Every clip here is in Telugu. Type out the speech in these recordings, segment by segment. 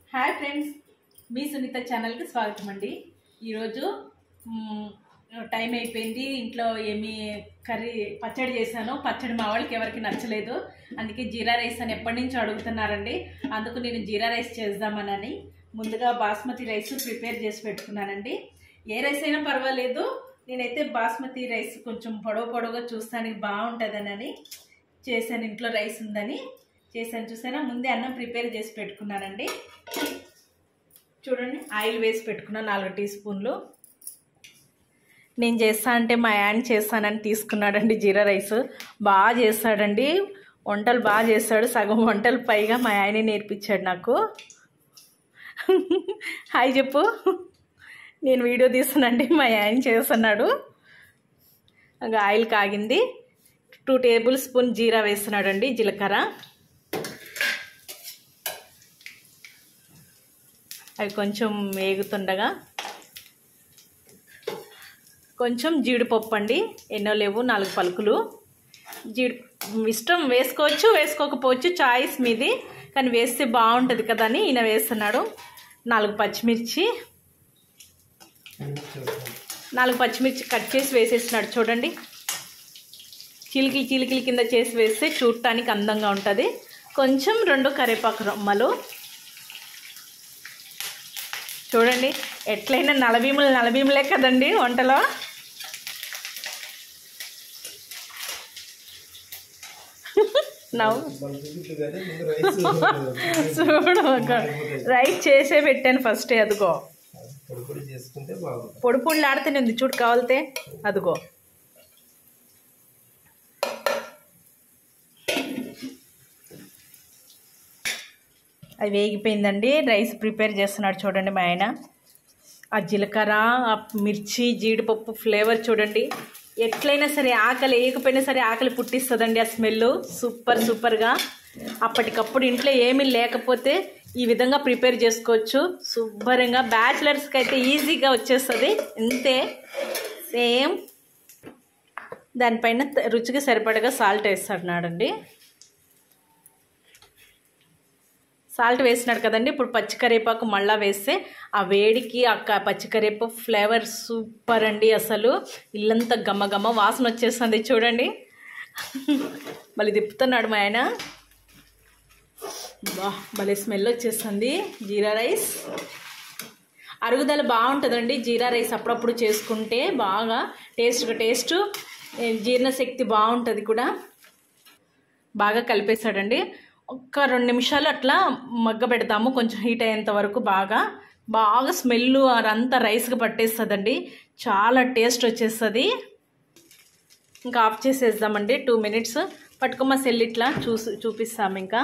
హాయ్ ఫ్రెండ్స్ మీ సునీత ఛానల్కి స్వాగతం అండి ఈరోజు మ్, టైం అయిపోయింది ఇంట్లో ఏమి కర్రీ పచ్చడి చేశాను పచ్చడి మా వాళ్ళకి ఎవరికి నచ్చలేదు అందుకే జీరా రైస్ అని ఎప్పటి నుంచో అడుగుతున్నారండి అందుకు నేను జీరా రైస్ చేద్దామనని ముందుగా బాస్మతి రైస్ ప్రిపేర్ చేసి పెట్టుకున్నానండి ఏ రైస్ అయినా పర్వాలేదు నేనైతే బాస్మతి రైస్ కొంచెం పొడవు పొడవుగా చూస్తానికి బాగుంటుందనని చేశాను ఇంట్లో రైస్ ఉందని చేశాను చూసారా ముందే అన్నం ప్రిపేర్ చేసి పెట్టుకున్నానండి చూడండి ఆయిల్ వేసి పెట్టుకున్నా నాలుగు టీ స్పూన్లు నేను చేస్తా అంటే మా యాన్ చేస్తానని తీసుకున్నాడండి జీరా రైస్ బాగా చేస్తాడండి వంటలు బాగా చేస్తాడు సగం వంటలు పైగా మా ఆయనే నేర్పించాడు నాకు హాయ్ చెప్పు నేను వీడియో తీస్తానండి మా ఆయన చేస్తున్నాడు ఇంకా ఆయిల్ కాగింది టూ టేబుల్ స్పూన్ జీరా వేస్తున్నాడు అండి జీలకర్ర అవి కొంచెం వేగుతుండగా కొంచెం జీడిపప్పు అండి ఎన్నో లేవు నాలుగు పలుకులు జీడి ఇష్టం వేసుకోవచ్చు వేసుకోకపోవచ్చు చాయిస్ మీది కానీ వేస్తే బాగుంటుంది కదా అని ఈయన వేస్తున్నాడు నాలుగు పచ్చిమిర్చి నాలుగు పచ్చిమిర్చి కట్ చేసి వేసేసినాడు చూడండి చిలికి చిలికిలి కింద చేసి వేస్తే చూడటానికి అందంగా ఉంటుంది కొంచెం రెండు కరివేపాకు రొమ్మలు చూడండి ఎట్లయినా నలభీములు నలభీములే కదండి వంటలో నవ్వు చూడు ఒక రైస్ చేసే పెట్టాను ఫస్ట్ అదిగో పొడి పొడి చేసుకుంటే బాగుంటుంది పొడి పొడి ఆడితేనే ఉంది చూడు కావాలితే అదిగో అది వేగిపోయిందండి రైస్ ప్రిపేర్ చేస్తున్నాడు చూడండి మా ఆయన ఆ జీలకర్ర ఆ మిర్చి జీడిపప్పు ఫ్లేవర్ చూడండి ఎట్లయినా సరే ఆకలి వేయకపోయినా సరే ఆకలి పుట్టిస్తుందండి ఆ స్మెల్ సూపర్ సూపర్గా అప్పటికప్పుడు ఇంట్లో ఏమీ లేకపోతే ఈ విధంగా ప్రిపేర్ చేసుకోవచ్చు శుభ్రంగా బ్యాచిలర్స్కి అయితే ఈజీగా వచ్చేస్తుంది ఇంతే సేమ్ దానిపైన త- రుచికి సరిపడగా సాల్ట్ వేస్తున్నాడండి సాల్ట్ వేసినాడు కదండి ఇప్పుడు పచ్చికరేపాకు మళ్ళా వేస్తే ఆ వేడికి ఆ క- పచ్చికరేపాకు ఫ్లేవర్ సూపర్ అండి అసలు ఇల్లంతా గమ్మ గమ్మ వాసన వచ్చేస్తుంది చూడండి మళ్ళీ తిప్పుతున్నాడు మా ఆయన బా భలే స్మెల్ వచ్చేస్తుంది జీరా రైస్ అరుగుదల బాగుంటుందండి జీరా రైస్ అప్పుడప్పుడు చేసుకుంటే బాగా టేస్ట్ టేస్ట్ జీర్ణశక్తి బాగుంటుంది కూడా బాగా కలిపేశాడండి ఒక్క రెండు నిమిషాలు అట్లా మగ్గ పెడతాము కొంచెం హీట్ అయ్యేంత వరకు బాగా బాగా స్మెల్ అదంతా రైస్కి పట్టేస్తుందండి చాలా టేస్ట్ వచ్చేస్తుంది ఇంకా ఆఫ్ చేసేద్దామండి టూ మినిట్స్ పట్టుకోమా సెల్ ఇట్లా చూసి చూపిస్తాము ఇంకా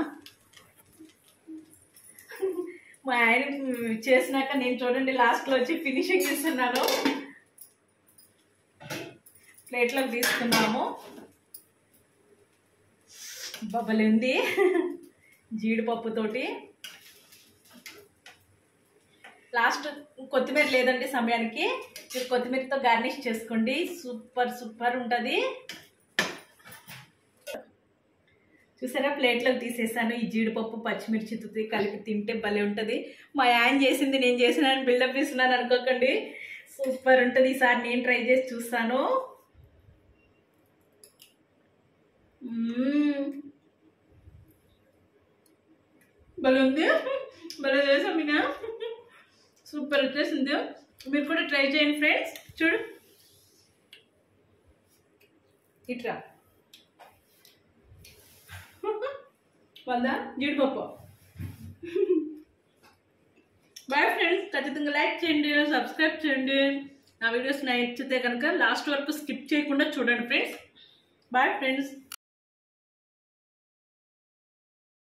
మా ఆయన చేసినాక నేను చూడండి లాస్ట్లో వచ్చి ఫినిషింగ్ ఇస్తున్నాను ప్లేట్లోకి తీసుకున్నాము బబ్బలి ఉంది జీడిపప్పుతోటి లాస్ట్ కొత్తిమీర లేదండి సమయానికి మీరు కొత్తిమీరతో గార్నిష్ చేసుకోండి సూపర్ సూపర్ ఉంటుంది చూసారా ప్లేట్లోకి తీసేసాను ఈ జీడిపప్పు పచ్చిమిర్చి తుతి కలిపి తింటే భలే ఉంటుంది మా ఆయన చేసింది నేను చేసిన బిల్డప్ ఇస్తున్నాను అనుకోకండి సూపర్ ఉంటుంది ఈసారి నేను ట్రై చేసి చూస్తాను మ్మ్. భలే ఉంది భలే చేసాం మీనా సూపర్ వచ్చేసింది మీరు కూడా ట్రై చేయండి ఫ్రెండ్స్ చూడు ఇట్రా వందా జీడిపప్పు బాయ్ ఫ్రెండ్స్ ఖచ్చితంగా లైక్ చేయండి సబ్స్క్రైబ్ చేయండి నా వీడియోస్ నచ్చితే కనుక లాస్ట్ వరకు స్కిప్ చేయకుండా చూడండి ఫ్రెండ్స్ బాయ్ ఫ్రెండ్స్